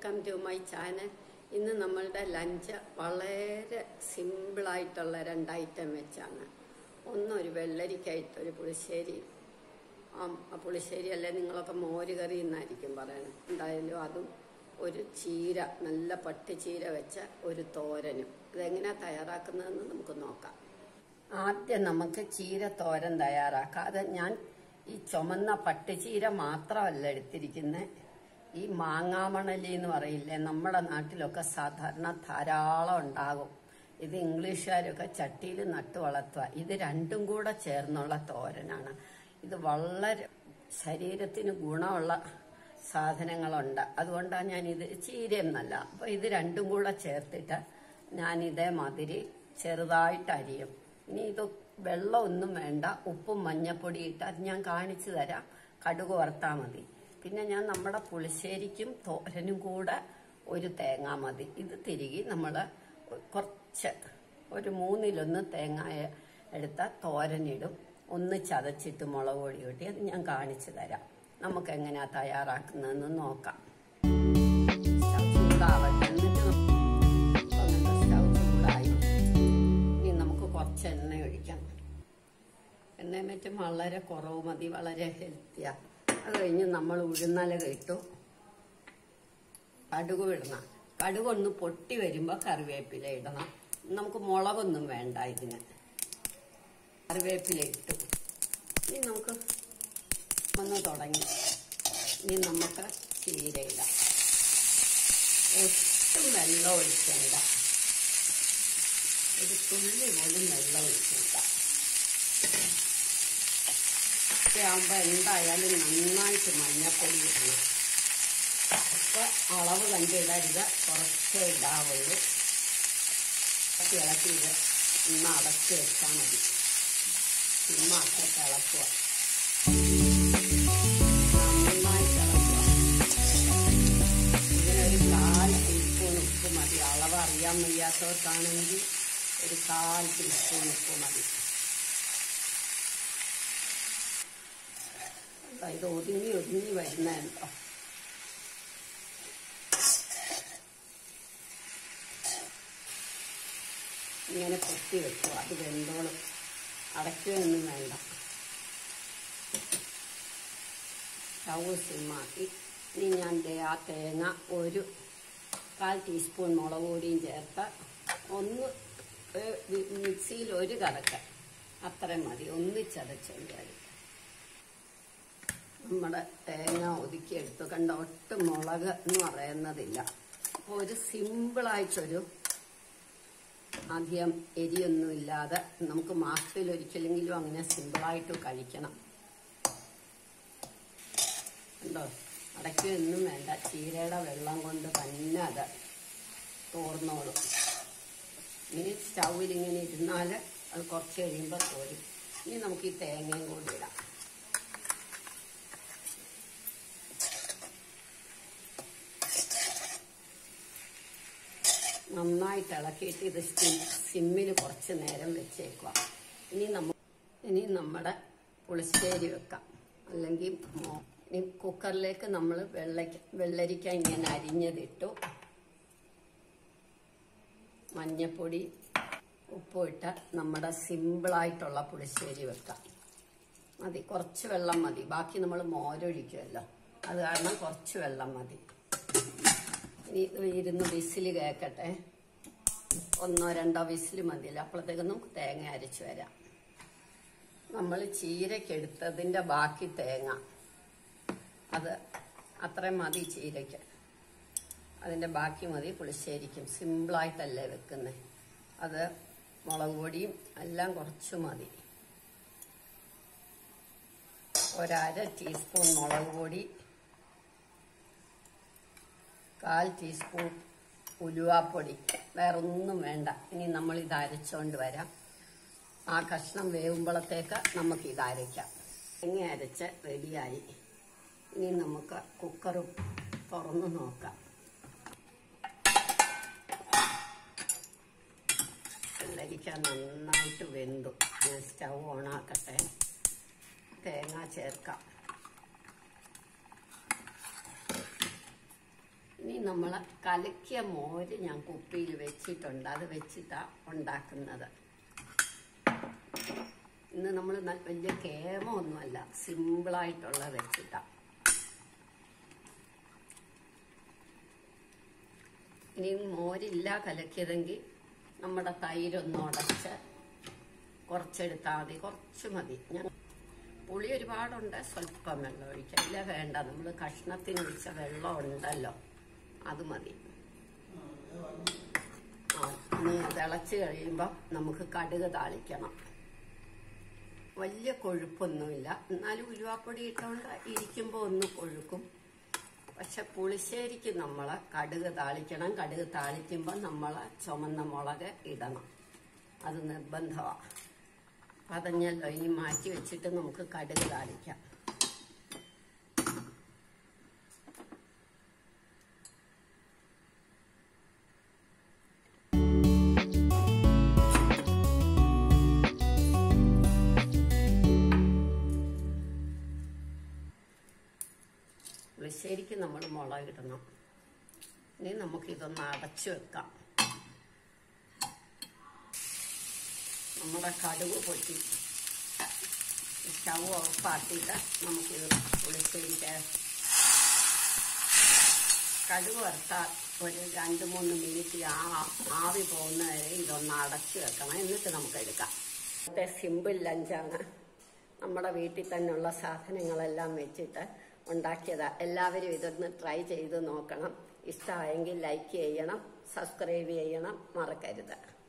welcome to my channel ഇന്ന് നമ്മളുടെ lunch വളരെ സിമ്പിളായിട്ടുള്ള രണ്ട് ഐറ്റം വെച്ചാണ് ഒന്ന് ഒരു വെള്ളരിക്കായിട്ട് ഒരു പുളിശ്ശേരി ആ ആ പുളിശ്ശേരി അല്ലേ നിങ്ങളൊക്കെ മോര് കറി എന്നായിരിക്കും പറയണത് എന്തായാലും അതും ഒരു ചീര നല്ല പട്ടി ചീര വെച്ച ഒരു തോരനും ഇതെങ്ങനെയാണ് തയ്യാറാക്കുന്നതെന്ന് നമുക്ക് നോക്കാം ആദ്യം നമുക്ക് ചീര തോരൻ തയ്യാറാക്കാം അത് ഞാൻ ഈ ചുമന്ന പട്ടുചീര മാത്രമല്ല എടുത്തിരിക്കുന്നത് ഈ മാങ്ങാമണലി എന്ന് പറയില്ലേ നമ്മുടെ നാട്ടിലൊക്കെ സാധാരണ ധാരാളം ഉണ്ടാകും ഇത് ഇംഗ്ലീഷുകാരൊക്കെ ചട്ടിയിൽ നട്ടു വളർത്തുക ഇത് രണ്ടും കൂടെ ചേർന്നുള്ള തോരനാണ് ഇത് വളരെ ശരീരത്തിന് ഗുണമുള്ള സാധനങ്ങളുണ്ട് അതുകൊണ്ടാണ് ഞാൻ ഇത് ചീരയെന്നല്ല അപ്പൊ ഇത് രണ്ടും കൂടെ ചേർത്തിട്ട് ഞാൻ ഇതേമാതിരി ചെറുതായിട്ട് അരിയും ഇനി ഇത് വെള്ളമൊന്നും വേണ്ട ഉപ്പും മഞ്ഞപ്പൊടി ഇട്ട് അത് ഞാൻ കാണിച്ചു തരാം കടുക് വറുത്താൽ മതി പിന്നെ ഞാൻ നമ്മുടെ പുളിശ്ശേരിക്കും തോരനും കൂടെ ഒരു തേങ്ങ മതി ഇത് തിരികെ നമ്മൾ കുറച്ച് ഒരു മൂന്നിലൊന്ന് തേങ്ങ എടുത്ത തോരനിടും ഒന്ന് ചതച്ചിട്ട് മുളക് പൊടി കൂട്ടി അത് ഞാൻ കാണിച്ചു തരാം നമുക്ക് എങ്ങനെയാ തയ്യാറാക്കുന്നതെന്ന് നോക്കാം സ്റ്റൗ ചൂടാവട്ടെ എന്നിട്ട് നമുക്ക് സ്റ്റൗ ചൂടായി ഇനി നമുക്ക് കുറച്ച് എണ്ണ ഒഴിക്കാം എണ്ണ മറ്റും വളരെ കുറവ് മതി വളരെ ഹെൽത്തിയാ അത് കഴിഞ്ഞ് നമ്മൾ ഉഴുന്നല ഇട്ടു കടുക് ഇടണം കടുക് ഒന്ന് പൊട്ടി വരുമ്പോൾ കറിവേപ്പില ഇടണം നമുക്ക് മുളകൊന്നും വേണ്ട ഇതിന് കറിവേപ്പില ഇട്ടു ഇനി നമുക്ക് ഒന്ന് തുടങ്ങി ഇനി നമുക്ക് ചീര ഇടാം ഒട്ടും വെള്ളം ഒഴിക്കണ്ട ഒരു തുള്ളി പോലും വെള്ളം ഒഴിക്കണ്ട ആകുമ്പോൾ എന്തായാലും നന്നായിട്ട് മഞ്ഞപ്പൊടി ഇടണം അപ്പൊ അളവ് കണ്ടിടരുത് കുറച്ച് ഇടാവുള്ളൂ ഇളക്കി ഇളക്കി ഇത് ഒന്ന് അടച്ച് വെച്ചാൽ മതി ചുമ്മാ അടച്ചിട്ട് ഇളക്കുക നന്നായിട്ട് ഇളക്കുക ഇങ്ങനെ ഒരു കാൽ ടീസ്പൂൺ ഉപ്പ് മതി അളവ് അറിയാൻ വയ്യാത്തവർക്കാണെങ്കിൽ ഒരു കാൽ ടീസ്പൂൺ ഉപ്പ് മതി ഇത് ഒതുങ്ങി ഒതുങ്ങി വരുന്നുണ്ടോ ഇങ്ങനെ കൊത്തി വെക്കുക അത് വെന്തോളും അടയ്ക്കുകയൊന്നും വേണ്ട സ്റ്റവ് സിമ്മാക്കി ഇനി ഞാൻ ദേ ആ തേങ്ങ ഒരു കാൽ ടീസ്പൂൺ മുളക് പൊടിയും ചേർത്ത് ഒന്ന് മിക്സിയിൽ ഒരു കറക്ക അത്രയും മതി ഒന്നിച്ചതച്ചുകൊണ്ട് വരും നമ്മുടെ തേങ്ങ ഒതുക്കിയെടുത്തു കണ്ട ഒട്ടും മുളക് എന്ന് പറയുന്നതില്ല അപ്പോൾ ഒരു സിമ്പിളായിട്ടൊരു അധികം എരിയൊന്നും ഇല്ലാതെ നമുക്ക് മാസത്തിൽ ഒരിക്കലെങ്കിലും അങ്ങനെ സിമ്പിളായിട്ട് കഴിക്കണം ഉണ്ടോ അടയ്ക്കൊന്നും വേണ്ട ചീരയുടെ വെള്ളം കൊണ്ട് തന്നെ അത് തോർന്നോളും ഇനി സ്റ്റൗവിൽ ഇങ്ങനെ ഇരുന്നാൽ അത് കുറച്ച് കഴിയുമ്പോൾ തോരും ഇനി നമുക്ക് ഈ തേങ്ങയും കൂടി ഇടാം നന്നായിട്ട് ഇളക്കിയിട്ട് ഇത് സിമ്മിൽ കുറച്ച് നേരം വെച്ചേക്കുക ഇനി നമ്മ ഇനി നമ്മുടെ പുളിശ്ശേരി വെക്കാം അല്ലെങ്കിൽ ഇനി കുക്കറിലേക്ക് നമ്മൾ വെള്ളയ്ക്ക വെള്ളരിക്ക ഇങ്ങനെ അരിഞ്ഞതിട്ടു മഞ്ഞപ്പൊടി ഉപ്പിട്ട് നമ്മുടെ സിമ്പിളായിട്ടുള്ള പുളിശ്ശേരി വെക്കാം മതി കുറച്ച് വെള്ളം മതി ബാക്കി നമ്മൾ മോരൊഴിക്കുമല്ലോ അത് കാരണം കുറച്ച് വെള്ളം മതി ഇനി ഇരുന്ന് വിസിൽ കേൾക്കട്ടെ ഒന്നോ രണ്ടോ വിസിൽ മതിയല്ലോ അപ്പോഴത്തേക്ക് നമുക്ക് തേങ്ങ അരച്ചു വരാം നമ്മൾ ചീരക്കെടുത്തതിൻ്റെ ബാക്കി തേങ്ങ അത് അത്രയും മതി ചീരയ്ക്ക് അതിൻ്റെ ബാക്കി മതി പുളിശ്ശേരിക്കും സിമ്പിളായിട്ടല്ലേ വെക്കുന്നത് അത് മുളക് പൊടിയും എല്ലാം കുറച്ച് മതി ഒരര ടീസ്പൂൺ മുളക് പൊടി കാൽ ടീസ്പൂൺ ഉലുവാപ്പൊടി വേറൊന്നും വേണ്ട ഇനി നമ്മൾ ഇത് അരച്ചുകൊണ്ട് വരാം ആ കഷ്ണം വേവുമ്പോഴത്തേക്ക് നമുക്ക് ഇത് അരയ്ക്കാം തേങ്ങ അരച്ച് റെഡിയായി ഇനി നമുക്ക് കുക്കർ തുറന്ന് നോക്കാം വെള്ളരിക്ക നന്നായിട്ട് വെന്തു ഞാൻ സ്റ്റൗ ഓണാക്കട്ടെ തേങ്ങ ചേർക്കാം ഇനി നമ്മൾ കലക്കിയ മോര് ഞാൻ കുപ്പിയിൽ വെച്ചിട്ടുണ്ട് അത് വെച്ചിട്ടാ ഉണ്ടാക്കുന്നത് ഇന്ന് നമ്മൾ വലിയ കേമൊന്നുമല്ല സിമ്പിളായിട്ടുള്ള വെച്ചിട്ടാ ഇനി മോരില്ല കലക്കിയതെങ്കിൽ നമ്മുടെ തൈരൊന്ന് ഉടച്ച് കുറച്ചെടുത്താൽ മതി കുറച്ച് മതി ഞാൻ പുളി ഒരുപാടുണ്ട് സ്വല്പം വെള്ളം ഒഴിക്കാം ഇല്ല വേണ്ട നമ്മൾ കഷ്ണത്തിന് ഒഴിച്ച വെള്ളം ഉണ്ടല്ലോ അത് മതി ആ ഇനി തിളച്ച് കഴിയുമ്പോൾ നമുക്ക് കടുക് താളിക്കണം വലിയ കൊഴുപ്പൊന്നുമില്ല എന്നാലും ഉലുവാപ്പൊടി ഇട്ടുകൊണ്ട് ഇരിക്കുമ്പോൾ ഒന്ന് കൊഴുക്കും പക്ഷെ പുളിശ്ശേരിക്ക് നമ്മൾ കടുക് താളിക്കണം കടുക് താളിക്കുമ്പോൾ നമ്മൾ ചുമന്ന മുളക് ഇടണം അത് നിർബന്ധമാണ് പതഞ്ഞല്ലോ ഇനി മാറ്റി വെച്ചിട്ട് നമുക്ക് കടുക് താളിക്കാം പുളിശ്ശേരിക്ക് നമ്മൾ മുളക് ഇടണം ഇനി നമുക്കിതൊന്ന് അടച്ചു വെക്കാം നമ്മുടെ കടുക് പൊട്ടി സ്റ്റവ് ഓഫാക്കിയിട്ട് നമുക്കിത് പുളിശ്ശേരിക്ക് കടുക് വറുത്താൽ ഒരു രണ്ട് മൂന്ന് മിനിറ്റ് ആ ആവി പോകുന്ന വരെ ഇതൊന്ന് അടച്ചു വെക്കണം എന്നിട്ട് നമുക്ക് എടുക്കാം ഇന്നത്തെ സിമ്പിൾ ലഞ്ചാണ് നമ്മുടെ വീട്ടിൽ തന്നെയുള്ള സാധനങ്ങളെല്ലാം വെച്ചിട്ട് ഉണ്ടാക്കിയതാ എല്ലാവരും ഇതൊന്ന് ട്രൈ ചെയ്ത് നോക്കണം ഇഷ്ടമായെങ്കിൽ ലൈക്ക് ചെയ്യണം സബ്സ്ക്രൈബ് ചെയ്യണം മറക്കരുത്